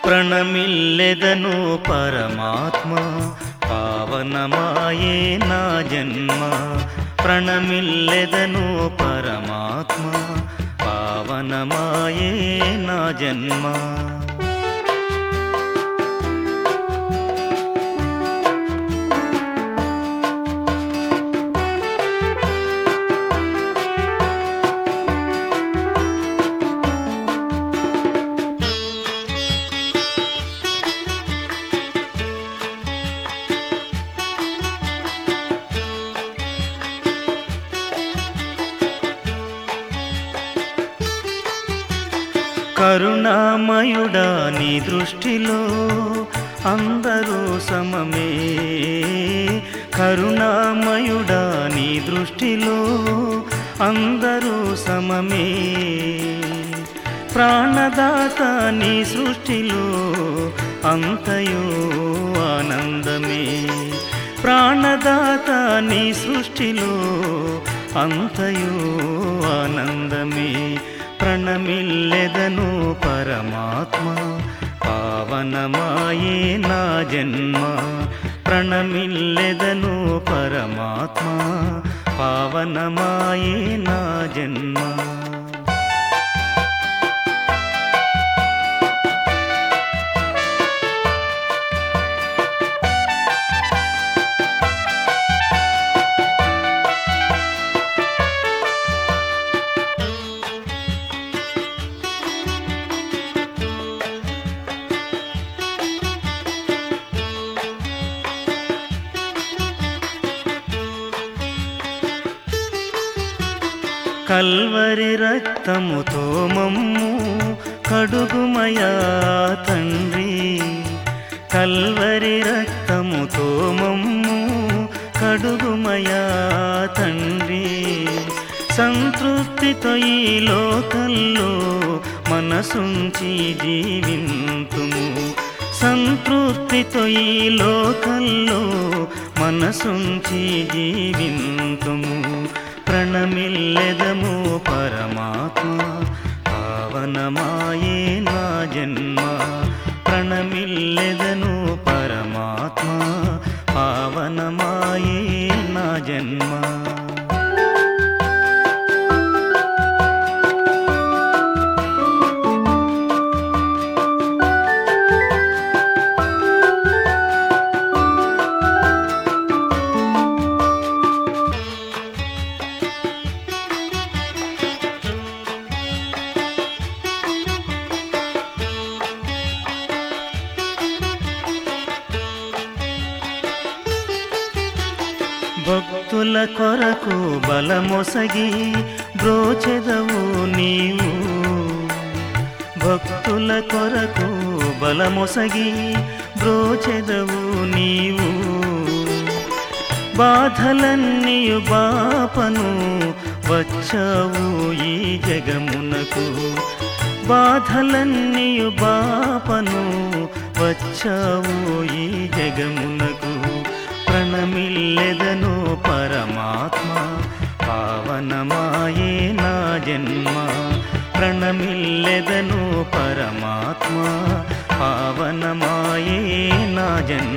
ప్రణమిల్లెదను పరమాత్మ పావనమాయే నా జన్మ ప్రణమిల్లెదను పరమాత్మ పావనమాయే నా జన్మ కరుణామయుడా నీ దృష్టిలో అందరూ సమమే కరుణామయుడా నీ దృష్టిలో అందరూ సమమే ప్రాణదాత నీ సృష్టిలో అంతయో ఆనందమే ప్రాణదాత నీ సృష్టిలో అంతయో ఆనందమే ప్రణమిల్లెదను పరమాత్మ పావనమాయే నా జన్మ ప్రణమిల్లెదను పరమాత్మ పావనమాయే నా జన్మ కల్వరి రక్తముతో మమ్ము కడుగుమయా తండ్రి కల్వరి రక్తముతో మమ్ము కడుగుమయా తండ్రి సంతృప్తితో ఈ లోకల్లో మనసుంచి జీవింతుము సంతృప్తితో ఈ లోకల్లో మనసుంచి జీవింతుము ప్రణమిల్లెదము పరమాత్మ పావనమాయే నా జన్మ ప్రణమిల్లెదను పరమాత్మ పావనమాయే నా జన్మ భక్తుల కొరకు బలమొసగి బ్రోచెదవు నీవు భక్తుల కొరకు బలమొసగి బ్రోచెదవు నీవు బాధలన్నీయు బాపను వచ్చావు ఈ జగమునకు బాధలన్నీయు బాపను వచ్చావు ఈ జగమునకు ప్రణమిల్లెదను పరమాత్మ పావనమాయే నా జన్మ ప్రణమిల్లెదను పరమాత్మ పావనమాయే నా జన్మ